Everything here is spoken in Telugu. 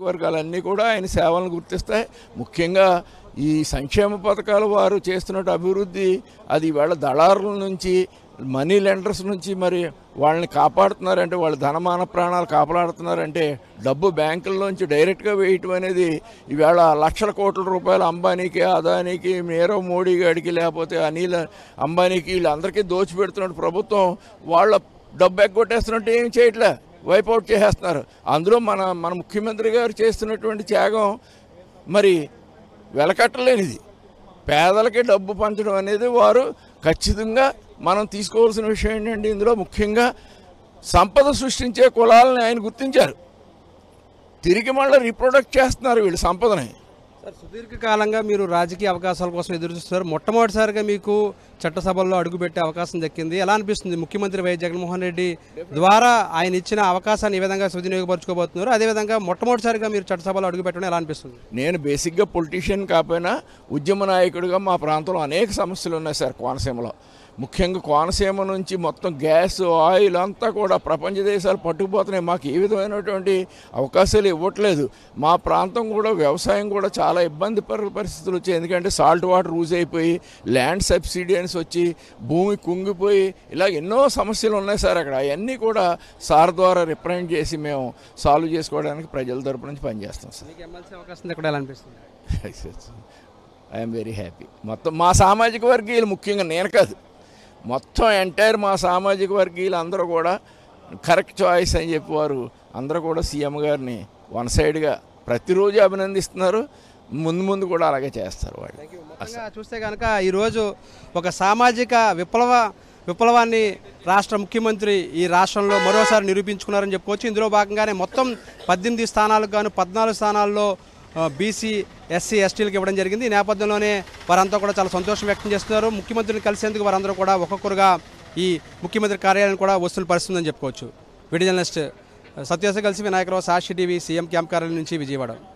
వర్గాలన్నీ కూడా ఆయన సేవలను గుర్తిస్తాయి ముఖ్యంగా ఈ సంక్షేమ పథకాలు వారు చేస్తున్న అభివృద్ధి అది వాళ్ళ దళారుల నుంచి మనీ లెండర్స్ నుంచి మరి వాళ్ళని కాపాడుతున్నారంటే వాళ్ళ ధనమాన ప్రాణాలు కాపాడుతున్నారంటే డబ్బు బ్యాంకుల్లోంచి డైరెక్ట్గా వేయటం అనేది ఈవేళ లక్షల కోట్ల రూపాయలు అంబానీకి అదానీకి నీరవ్ మోడీ గారికి లేకపోతే అనిల్ అంబానీకి వీళ్ళందరికీ దోచిపెడుతున్న ప్రభుత్వం వాళ్ళ డబ్బు ఎగ్గొట్టేస్తున్నట్టు ఏం చేయట్లే వైపౌట్ చేసేస్తున్నారు అందులో మన మన ముఖ్యమంత్రి గారు చేస్తున్నటువంటి త్యాగం మరి వెలకట్టలేనిది పేదలకి డబ్బు పంచడం అనేది వారు ఖచ్చితంగా మనం తీసుకోవాల్సిన విషయం ఏంటంటే ఇందులో ముఖ్యంగా సంపద సృష్టించే కులాలని ఆయన గుర్తించారు తిరిగి మళ్ళీ రీప్రొడక్ట్ చేస్తున్నారు వీళ్ళు సంపదని సార్ సుదీర్ఘకాలంగా మీరు రాజకీయ అవకాశాల కోసం ఎదురు చూస్తున్నారు మొట్టమొదటిసారిగా మీకు చట్టసభల్లో అడుగుపెట్టే అవకాశం దక్కింది ఎలా అనిపిస్తుంది ముఖ్యమంత్రి వైఎస్ జగన్మోహన్ రెడ్డి ద్వారా ఆయన ఇచ్చిన అవకాశాన్ని ఏ విధంగా సద్వినియోగపరచుకోబోతున్నారు అదేవిధంగా మొట్టమొదటిసారిగా మీరు చట్టసభలో అడుగుపెట్టడం ఎలా అనిపిస్తుంది నేను బేసిక్గా పొలిటీషియన్ కాకపోయినా ఉద్యమ నాయకుడిగా మా ప్రాంతంలో అనేక సమస్యలు ఉన్నాయి సార్ కోనసీమలో ముఖ్యంగా కోనసీమ నుంచి మొత్తం గ్యాస్ ఆయిల్ అంతా కూడా ప్రపంచ దేశాలు పట్టుకుపోతున్నాయి మాకు ఏ విధమైనటువంటి అవకాశాలు ఇవ్వట్లేదు మా ప్రాంతం కూడా వ్యవసాయం కూడా చాలా ఇబ్బంది పర పరిస్థితులు వచ్చాయి ఎందుకంటే సాల్ట్ వాటర్ యూజ్ అయిపోయి ల్యాండ్ సబ్సిడియన్స్ వచ్చి భూమి కుంగిపోయి ఇలా ఎన్నో సమస్యలు ఉన్నాయి సార్ అక్కడ అవన్నీ కూడా సార్ ద్వారా రిప్రజెంట్ చేసి మేము సాల్వ్ చేసుకోవడానికి ప్రజల తరపు నుంచి పనిచేస్తాం సార్ మీకు ఎమ్మెల్సీ అవకాశం ఇక్కడ ఎలా అనిపిస్తుంది ఐఎమ్ వెరీ హ్యాపీ మొత్తం మా సామాజిక వర్గీయులు ముఖ్యంగా నేను కాదు మొత్తం ఎంటైర్ మా సామాజిక వర్గీయులు అందరూ కూడా కరెక్ట్ చాయిస్ అని చెప్పి వారు అందరూ కూడా సీఎం గారిని వన్ సైడ్గా ప్రతిరోజు అభినందిస్తున్నారు ముందు ముందు కూడా అలాగే చేస్తారు వాళ్ళు మొత్తంగా చూస్తే కనుక ఈరోజు ఒక సామాజిక విప్లవ విప్లవాన్ని రాష్ట్ర ముఖ్యమంత్రి ఈ రాష్ట్రంలో మరోసారి నిరూపించుకున్నారని చెప్పుకోవచ్చు ఇందులో భాగంగానే మొత్తం పద్దెనిమిది స్థానాలకు గాను పద్నాలుగు స్థానాల్లో బీసీ ఎస్సీ ఎస్టీలకు ఇవ్వడం జరిగింది ఈ నేపథ్యంలోనే వారంతా కూడా చాలా సంతోషం వ్యక్తం చేస్తున్నారు ముఖ్యమంత్రిని కలిసేందుకు వారందరూ కూడా ఒక్కొక్కరుగా ఈ ముఖ్యమంత్రి కార్యాలయం కూడా వస్తువులు పరిస్తుందని చెప్పుకోవచ్చు వీడియో జర్నలిస్ట్ సత్యాస కలిసి Vinayaka Rao Sakshi TV CM camp కార్యాలయం నుంచి విజయవాడ